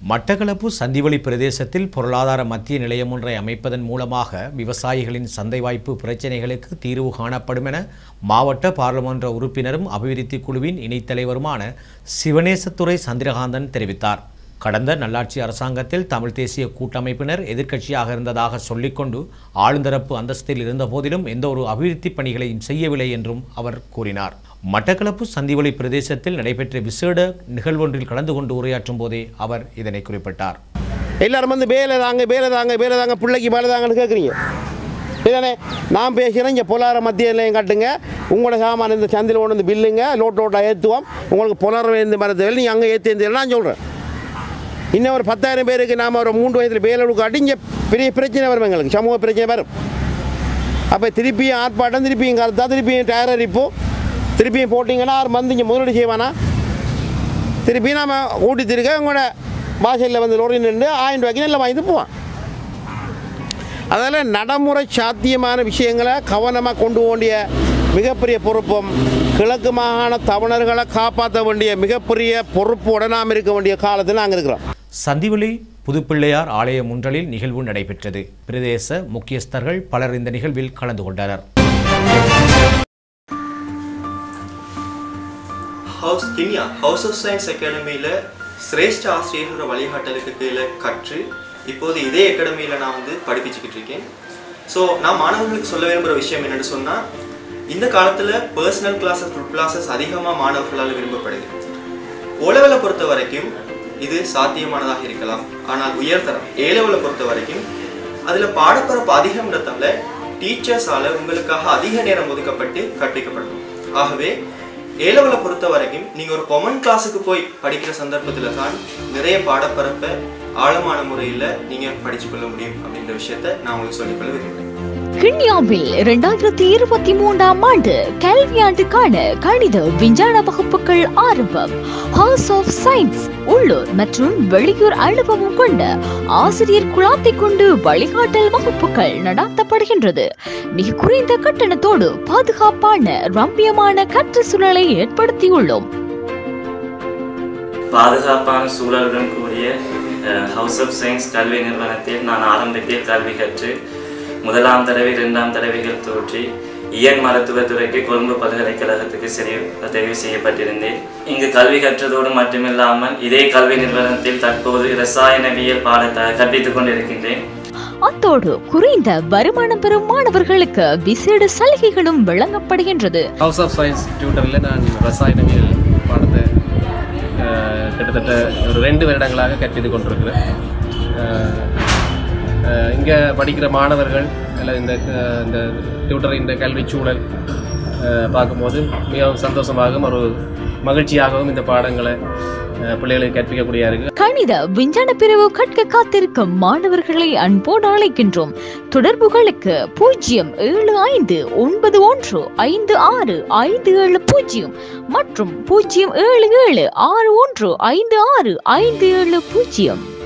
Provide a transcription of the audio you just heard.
மட்டக்களப்பு சந்திவெளி பிரதேசத்தில் பொருளாதார மத்திய நிலையம் ஒன்றை அமைப்பதன் மூலமாக விவசாயிகளின் சந்தை வாய்ப்பு பிரச்சினைகளுக்கு தீர்வு காணப்படும் என மாவட்ட பாராளுமன்ற உறுப்பினரும் அபிவிருத்தி குழுவின் இணைத் தலைவருமான சிவனேசத்துறை சந்திரகாந்தன் தெரிவித்தார் கடந்த நல்லாட்சி அரசாங்கத்தில் தமிழ் தேசிய கூட்டமைப்பினர் எதிர்க்கட்சியாக இருந்ததாக சொல்லிக்கொண்டு ஆளுந்தரப்பு அந்தஸ்தில் இருந்தபோதிலும் எந்த ஒரு அபிவிருத்தி பணிகளையும் செய்யவில்லை என்றும் அவர் கூறினார் மட்டக்களப்பு சந்திவெளி பிரதேசத்தில் நடைபெற்ற விசேட நிகழ்வொன்றில் கலந்து கொண்டு உரையாற்றும் போதே அவர் இதனை குறிப்பிட்டார் எல்லாரும் வந்து வேலை தாங்க வேலை தாங்க வேலை தாங்க பிள்ளைக்கு வேலை தாங்கன்னு கேட்குறீங்க இதுதானே நான் பேசுகிறேன் இங்கே பொலார மத்திய நிலையம் கட்டுங்க உங்களோட சாமான இந்த சந்தையில் கொண்டு வந்து பில்லுங்க லோட் லோட்டாக ஏற்றுவோம் உங்களுக்கு பொலார இந்த மரத்தை வேலை நீங்கள் அங்கே ஏற்றி நான் சொல்கிறேன் இன்னும் ஒரு பத்தாயிரம் பேருக்கு நாம் ஒரு மூன்று வயதில் வேலை காட்டி இங்கே பெரிய பிரச்சனை வரும் எங்களுக்கு சமூக பிரச்சனை வரும் அப்போ திருப்பியும் ஆர்ப்பாட்டம் திருப்பியும் கருத்தா திருப்பியும் டயர் அரிப்போம் திருப்பியும் போட்டிங்கன்னா ஆறு வந்து இங்கே முதலீடு செய்வானா திருப்பி நாம் ஊட்டி திருக்க உங்களோட பாஷையில் வந்து லோரி நின்று ஆயிரம் ரூபாய்க்கு நெல்லை வாங்கிட்டு போவான் அதில் நடைமுறை சாத்தியமான விஷயங்களை கவனமாக கொண்டு வேண்டிய மிகப்பெரிய பொறுப்பும் கிழக்கு மாகாண தமிழர்களை காப்பாற்ற வேண்டிய மிகப்பெரிய பொறுப்போடு நாம் இருக்க வேண்டிய காலத்தில் நாங்கள் இருக்கிறோம் சந்திவெளி புதுப்பிள்ளையார் ஆலய முன்றலில் நிகழ்வு நடைபெற்றது பிரதேச முக்கியஸ்தர்கள் பலர் இந்த நிகழ்வில் கலந்து கொண்டனர் house Guinea house of science அகாடமியில் சிரேஷ்ட ஆசிரியர்களோட வழிகாட்டலுக்கு கீழே கற்று இப்போது இதே அகாடமியில் நான் வந்து படிப்பிச்சுக்கிட்டு இருக்கேன் ஸோ நான் மாணவர்களுக்கு சொல்ல விரும்புகிற விஷயம் என்னென்னு சொன்னால் இந்த காலத்தில் பர்சனல் கிளாஸஸ் குரூப் கிளாஸஸ் அதிகமாக மாணவர்களால் விரும்பப்படுது ஓலவலை பொறுத்த வரைக்கும் இது சாத்தியமானதாக இருக்கலாம் ஆனால் உயர்தரம் ஏலவலை பொறுத்த வரைக்கும் அதில் பாடப்பரப்பு அதிகம்ன்றதால டீச்சர்ஸால் உங்களுக்காக அதிக நேரம் ஒதுக்கப்பட்டு கற்பிக்கப்படணும் ஆகவே ஏலவலை பொறுத்த வரைக்கும் நீங்கள் ஒரு கொமன் கிளாஸுக்கு போய் படிக்கிற சந்தர்ப்பத்தில் தான் நிறைய பாடப்பரப்பை ஆழமான முறையில் நீங்கள் படிச்சு கொள்ள முடியும் அப்படின்ற விஷயத்த நான் உங்களுக்கு சொல்லிக்கொள்ள விரும்புகிறேன் கிண்ணியாவில் இரண்டாயிரத்தி இருபத்தி மூன்றாம் ஆண்டு கல்வியாண்டுக்கான கணித விஞ்ஞான வகுப்புகள் ஆரம்பம் ஹவுஸ் ஆஃப் சயின்ஸ் உள்ளூர் மற்றும் வெளியூர் அனுபவம் கொண்ட ஆசிரியர் குழாத்தை கொண்டு வழிகாட்டல் வகுப்புகள் நடாத்தப்படுகின்றது மிக குறைந்த கட்டணத்தோடு பாதுகாப்பான ரம்மியமான கற்று சூழலை ஏற்படுத்தியுள்ளோம் பாதுகாப்பான சூழலுடன் கூடிய ஹவுஸ் ஆஃப் சயின்ஸ் கல்வி நிறுவனத்தில் நான் ஆரம்பத்தில் கல்வி கற்று முதலாம் தடவை இரண்டாம் தடவைகள் தோற்றி இயன் மருத்துவத்துறைக்கு கொழும்பு பல்கலைக்கழகத்துக்கு சரி தெரிவு செய்யப்பட்டிருந்தேன் இங்கு கல்வி கற்றதோடு மட்டுமில்லாமல் இதே கல்வி நிறுவனத்தில் தற்போது ரசாயனவியல் பாடத்தை கற்பித்துக் கொண்டிருக்கின்றேன் அத்தோடு குறைந்த வருமானம் பெறும் மாணவர்களுக்கு விசேட சலுகைகளும் வழங்கப்படுகின்றது ஹவுஸ் ஆஃப் சயின்ஸ் டியூட்டரில் நான் ரசாயனவியல் பாடத்தை அஹ், கிட்டத்தட்ட ஒரு ரெண்டு வருடங்களாக கற்பித்து கொண்டிருக்கிறேன் இங்கே படிக்கிற மாணவர்கள் அல்லது இந்த அஹ், இந்த டியூட்டர் இந்த கல்விச் சூழல் அஹ், பார்க்கும்போது மிகவும் சந்தோஷமாகவும் ஒரு மகிழ்ச்சியாகவும் இந்த பாடங்களை அஹ், பிள்ளைகளுக்கு கற்பிக்கக்கூடிய இருக்கு கணித விஞ்ஞான பிரிவு கற்க காத்திருக்கும் மாணவர்களை அன்போடு அழைக்கின்றோம் தொடர்புகளுக்கு பூஜ்ஜியம் ஏழு ஐந்து ஒன்பது ஒன்று ஐந்து ஆறு ஐந்து ஏழு பூஜ்ஜியம் மற்றும் பூஜ்ஜியம் ஏழு ஏழு ஆறு ஒன்று ஐந்து ஆறு ஐந்து ஏழு பூஜ்ஜியம்